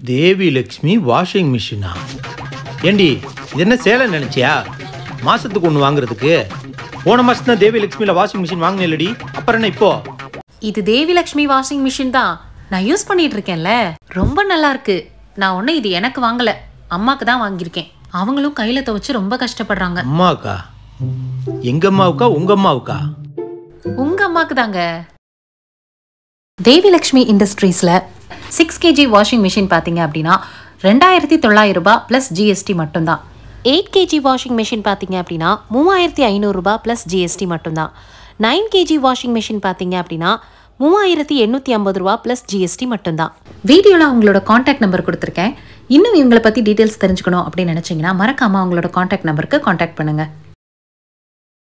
தேவி Lakshmi washing மிஷினா ஏண்டி இது என்ன சேலம் நினைச்சியா மாசத்துக்கு ஒன்று வாங்குறதுக்கு போன மாசம் தான் தேவி லக்ஷ்மியில் வாஷிங் மிஷின் வாங்கினேன் இல்லடி அப்புறம் என்ன இப்போ இது தேவி லக்ஷ்மி வாஷிங் மிஷின் தான் நான் யூஸ் பண்ணிட்டு இருக்கேன்ல ரொம்ப நல்லா இருக்கு நான் ஒன்றும் இது எனக்கு வாங்கல அம்மாக்கு தான் வாங்கியிருக்கேன் அவங்களும் கையில துவைச்சு ரொம்ப கஷ்டப்படுறாங்க அம்மாவுக்கா எங்க அம்மாவுக்கா உங்க அம்மாவுக்கா உங்க அம்மாக்கு தாங்க தேவி லக்ஷ்மி இண்டஸ்ட்ரீஸில் சிக்ஸ் கேஜி வாஷிங் மிஷின் பார்த்தீங்க அப்படின்னா ரெண்டாயிரத்தி தொள்ளாயிரம் ரூபாய் ப்ளஸ் ஜிஎஸ்டி மட்டும்தான் எயிட் கேஜி வாஷிங் மிஷின் பார்த்தீங்க அப்படின்னா மூவாயிரத்தி ஐநூறுரூபா ப்ளஸ் ஜிஎஸ்டி மட்டும்தான் நைன் கேஜி வாஷிங் மிஷின் பார்த்தீங்க அப்படின்னா மூவாயிரத்தி எண்ணூற்றி ஐம்பது ரூபா ப்ளஸ் ஜிஎஸ்டி மட்டும்தான் வீடியோவில் அவங்களோட காண்டாக்ட் நம்பர் கொடுத்துருக்கேன் இன்னும் இவங்களை பற்றி டீட்டெயில்ஸ் தெரிஞ்சுக்கணும் அப்படின்னு நினச்சிங்கன்னா மறக்காமல் அவங்களோட காண்டாக்ட் நம்பருக்கு காண்டாக்ட் பண்ணுங்கள்